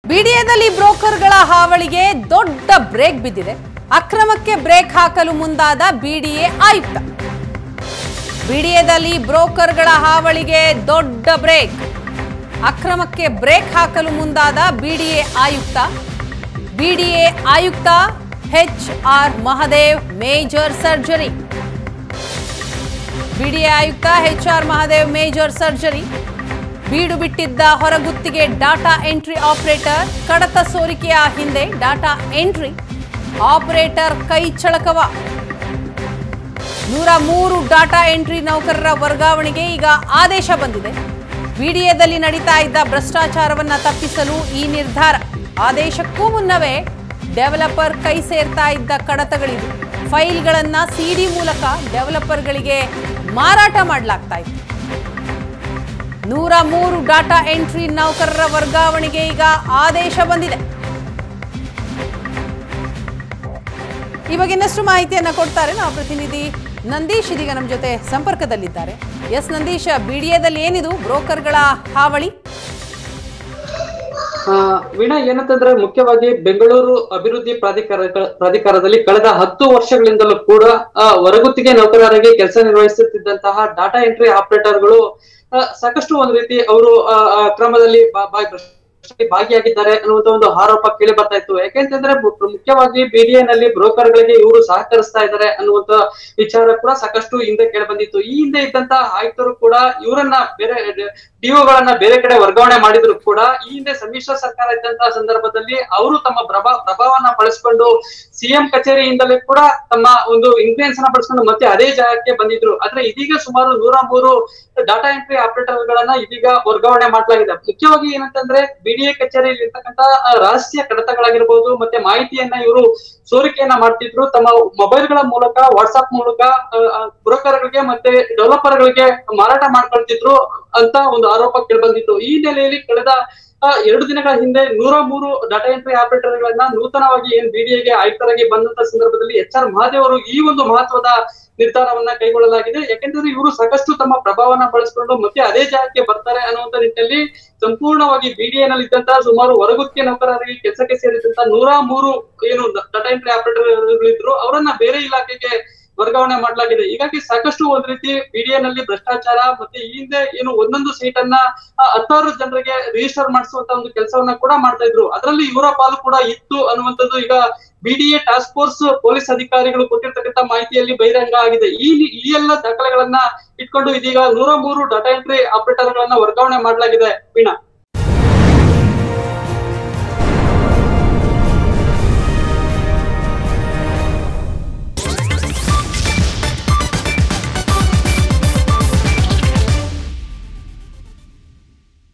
ಬಿಡಿಎದಲ್ಲಿ ಬ್ರೋಕರ್ಗಳ ಹಾವಳಿಗೆ ದೊಡ್ಡ ಬ್ರೇಕ್ ಬಿದ್ದಿದೆ ಅಕ್ರಮಕ್ಕೆ ಬ್ರೇಕ್ ಹಾಕಲು ಮುಂದಾದ ಬಿಡಿಎ ಆಯುಕ್ತ ಬಿಡಿಎದಲ್ಲಿ ಬ್ರೋಕರ್ಗಳ ಹಾವಳಿಗೆ ದೊಡ್ಡ ಬ್ರೇಕ್ ಅಕ್ರಮಕ್ಕೆ ಬ್ರೇಕ್ ಹಾಕಲು ಮುಂದಾದ ಬಿಡಿಎ ಆಯುಕ್ತ ಬಿಡಿಎ ಆಯುಕ್ತ H R Mahadev major surgery BDA ಆಯುಕ್ತ H R Mahadev major surgery ಬೀಡು ಬಿಟ್ಟಿದ್ದ ಹೊರಗುತ್ತಿಗೆ ಡಾಟಾ ಎಂಟ್ರಿ ಆಪರೇಟರ್ ಕಡತ ಸೋರಿಕೆಯ ಹಿಂದೆ ಡಾಟಾ ಎಂಟ್ರಿ ಆಪರೇಟರ್ ಕೈ ಚಳಕವ ನೂರ ಮೂರು ಡಾಟಾ ಎಂಟ್ರಿ ನೌಕರರ ವರ್ಗಾವಣೆಗೆ ಈಗ ಆದೇಶ ಬಂದಿದೆ ಬಿಡಿಎದಲ್ಲಿ ನಡೀತಾ ಇದ್ದ ಭ್ರಷ್ಟಾಚಾರವನ್ನ ತಪ್ಪಿಸಲು ಈ ನಿರ್ಧಾರ ಆದೇಶಕ್ಕೂ ಮುನ್ನವೇ ಡೆವಲಪರ್ ಕೈ ಸೇರ್ತಾ ಇದ್ದ ಕಡತಗಳಿದು ಫೈಲ್ಗಳನ್ನ ಸಿಡಿ ಮೂಲಕ ಡೆವಲಪರ್ಗಳಿಗೆ ಮಾರಾಟ ಮಾಡಲಾಗ್ತಾ ಇತ್ತು ನೂರ ಮೂರು ಡಾಟಾ ಎಂಟ್ರಿ ನೌಕರರ ವರ್ಗಾವಣೆಗೆ ಈಗ ಆದೇಶ ಬಂದಿದೆ ಈ ಬಗ್ಗೆ ಇನ್ನಷ್ಟು ಮಾಹಿತಿಯನ್ನ ಕೊಡ್ತಾರೆ ನಾವು ಪ್ರತಿನಿಧಿ ನಂದೀಶ್ ಇದೀಗ ನಮ್ಮ ಜೊತೆ ಸಂಪರ್ಕದಲ್ಲಿದ್ದಾರೆ ಎಸ್ ನಂದೀಶ್ ಬಿಡಿಎದಲ್ಲಿ ಏನಿದು ಬ್ರೋಕರ್ಗಳ ಹಾವಳಿ ಆ, ವೀಣಾ ಏನಂತಂದ್ರೆ ಮುಖ್ಯವಾಗಿ ಬೆಂಗಳೂರು ಅಭಿವೃದ್ಧಿ ಪ್ರಾಧಿಕಾರ ಪ್ರಾಧಿಕಾರದಲ್ಲಿ ಕಳೆದ ಹತ್ತು ವರ್ಷಗಳಿಂದಲೂ ಕೂಡ ಆ, ಹೊರಗುತ್ತಿಗೆ ನೌಕರರಿಗೆ ಕೆಲಸ ನಿರ್ವಹಿಸುತ್ತಿದ್ದಂತಹ ಡಾಟಾ ಎಂಟ್ರಿ ಆಪರೇಟರ್ಗಳು ಆ, ಸಾಕಷ್ಟು ಒಂದು ರೀತಿ ಅವರು ಕ್ರಮದಲ್ಲಿ ಭಾಗಿಯಾಗಿದ್ದಾರೆ ಅನ್ನುವಂತ ಒಂದು ಆರೋಪ ಕೇಳಿ ಬರ್ತಾ ಇತ್ತು ಯಾಕೆಂತಂದ್ರೆ ಮು- ಮುಖ್ಯವಾಗಿ ಬಿಡಿಎ ನಲ್ಲಿ ಬ್ರೋಕರ್ ಗಳಿಗೆ ಇವರು ಸಹಕರಿಸ್ತಾ ಇದ್ದಾರೆ ಅನ್ನುವಂತ ವಿಚಾರ ಕೂಡ ಸಾಕಷ್ಟು ಹಿಂದೆ ಕೇಳಿ ಬಂದಿತ್ತು ಈ ಹಿಂದೆ ಇದ್ದಂತ ಆಯುಕ್ತರು ಕೂಡ ಇವರನ್ನ ಬೇರೆ ಡಿಒಗಳನ್ನ ಬೇರೆ ಕಡೆ ವರ್ಗಾವಣೆ ಮಾಡಿದ್ರು ಕೂಡ ಈ ಹಿಂದೆ ಸಮ್ಮಿಶ್ರ ಸರ್ಕಾರ ಇದ್ದಂತಹ ಸಂದರ್ಭದಲ್ಲಿ ಅವರು ತಮ್ಮ ಪ್ರಭಾ ಪ್ರಭಾವನ ಬಳಸ್ಕೊಂಡು ಸಿಎಂ ಕಚೇರಿಯಿಂದಲೇ ಕೂಡ ತಮ್ಮ ಒಂದು ಇನ್ಫ್ಲೂಯೆನ್ಸ್ ನ ಬಳಸ್ಕೊಂಡು ಮತ್ತೆ ಅದೇ ಜಾಗಕ್ಕೆ ಬಂದಿದ್ರು ಆದ್ರೆ ಇದೀಗ ಸುಮಾರು ನೂರ ಮೂರು ಡಾಟಾ ಎಂಟ್ರಿ ಆಪರೇಟರ್ ಗಳನ್ನ ಇದೀಗ ವರ್ಗಾವಣೆ ಮಾಡಲಾಗಿದೆ ಮುಖ್ಯವಾಗಿ ಏನಂತಂದ್ರೆ ಬಿಡಿಎ ಕಚೇರಿಯಲ್ಲಿ ಇರ್ತಕ್ಕಂತ ಆ, ರಹಸ್ಯ ಕಡತಗಳಾಗಿರ್ಬೋದು ಮತ್ತೆ ಮಾಹಿತಿಯನ್ನ ಇವರು ಸೋರಿಕೆಯನ್ನ ಮಾಡ್ತಿದ್ರು ತಮ್ಮ ಮೊಬೈಲ್ ಗಳ ಮೂಲಕ ವಾಟ್ಸ್ಆಪ್ ಮೂಲಕ ಬ್ರೋಕರ್ ಗಳಿಗೆ ಮತ್ತೆ ಡೆವಲಪರ್ ಗಳಿಗೆ ಮಾರಾಟ ಮಾಡ್ಕೊಳ್ತಿದ್ರು ಅಂತ ಒಂದು ಆರೋಪ ಕೇಳ್ಬಂದಿತ್ತು ಈ ನೆಲೆಯಲ್ಲಿ ಕಳೆದ ಆ, ಎರಡು ದಿನಗಳ ಹಿಂದೆ ನೂರ ಮೂರು ಡಾಟಾ ಎಂಟ್ರಿ ಆಪರೇಟರ್ ಗಳನ್ನ ನೂತನವಾಗಿ ಏನ್ ಬಿಡಿಎಗೆ ಆಯುಕ್ತರಾಗಿ ಬಂದಂತ ಸಂದರ್ಭದಲ್ಲಿ ಎಚ್ ಆರ್ ಮಹಾದೇವ್ ಅವರು ಈ ಒಂದು ಮಹತ್ವದ ನಿರ್ಧಾರವನ್ನ ಕೈಗೊಳ್ಳಲಾಗಿದೆ ಯಾಕೆಂದ್ರೆ ಇವರು ಸಾಕಷ್ಟು ತಮ್ಮ ಪ್ರಭಾವನ ಬಳಸಿಕೊಂಡು ಮತ್ತೆ ಅದೇ ಜಾಗಕ್ಕೆ ಬರ್ತಾರೆ ಅನ್ನುವಂತ ನಿಟ್ಟಿನಲ್ಲಿ ಸಂಪೂರ್ಣವಾಗಿ ಬಿಡಿಎ ನಲ್ಲಿ ಇದ್ದಂತಹ ಸುಮಾರು ಹೊರಗುತ್ತಿಗೆ ನೌಕರರಿಗೆ ಕೆಲಸಕ್ಕೆ ಸೇರಿದಂತ ನೂರ ಮೂರು ಏನು ಡಾಟಾ ಎಂಟ್ರಿ ಆಪರೇಟರ್ ಇದ್ರು ಅವರನ್ನ ಬೇರೆ ಇಲಾಖೆಗೆ ವರ್ಗಾವಣೆ ಮಾಡಲಾಗಿದೆ ಹೀಗಾಗಿ ಸಾಕಷ್ಟು ಒಂದ್ ರೀತಿ ಬಿಡಿಎ ನಲ್ಲಿ ಭ್ರಷ್ಟಾಚಾರ ಮತ್ತೆ ಈ ಹಿಂದೆ ಏನು ಒಂದೊಂದು ಸೀಟ್ ಅನ್ನ ಆ, ಹತ್ತಾರು ಜನರಿಗೆ ರಿಜಿಸ್ಟರ್ ಮಾಡಿಸುವಂತ ಒಂದು ಕೆಲಸವನ್ನ ಕೂಡ ಮಾಡ್ತಾ ಇದ್ರು ಅದರಲ್ಲಿ ಇವರ ಪಾಲು ಕೂಡ ಇತ್ತು ಅನ್ನುವಂಥದ್ದು ಈಗ ಬಿಡಿಎ ಟಾಸ್ಕ್ ಫೋರ್ಸ್ ಪೊಲೀಸ್ ಅಧಿಕಾರಿಗಳು ಕೊಟ್ಟಿರ್ತಕ್ಕಂಥ ಮಾಹಿತಿಯಲ್ಲಿ ಬಹಿರಂಗ ಆಗಿದೆ ಈ ಈ ಎಲ್ಲ ದಾಖಲೆಗಳನ್ನ ಇಟ್ಕೊಂಡು ಇದೀಗ ನೂರ ಮೂರು ಡಾಟಾ ಎಂಟ್ರಿ ಆಪರೇಟರ್ ಗಳನ್ನ ವರ್ಗಾವಣೆ ಮಾಡಲಾಗಿದೆ ವೀಣಾ